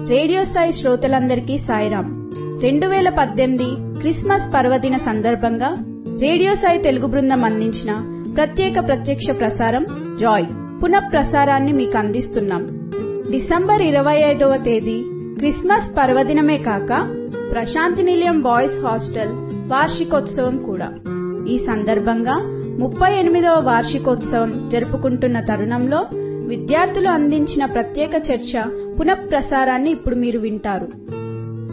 radio Sai శ్రోతలందరికీ సాయిరాం రెండు వేల పద్దెనిమిది క్రిస్మస్ పర్వదిన సందర్భంగా రేడియో సాయి తెలుగు బృందం అందించిన ప్రత్యేక ప్రత్యక్ష ప్రసారం జాయ్ పునః ప్రసారాన్ని మీకు అందిస్తున్నాం డిసెంబర్ ఇరవై ఐదవ తేదీ క్రిస్మస్ పర్వదినమే కాక ప్రశాంతి నిలయం బాయ్స్ హాస్టల్ వార్షికోత్సవం కూడా ఈ సందర్భంగా ముప్పై ఎనిమిదవ వార్షికోత్సవం జరుపుకుంటున్న తరుణంలో విద్యార్థులు అందించిన ప్రత్యేక చర్చ పునఃప్రసారాన్ని ఇప్పుడు మీరు వింటారు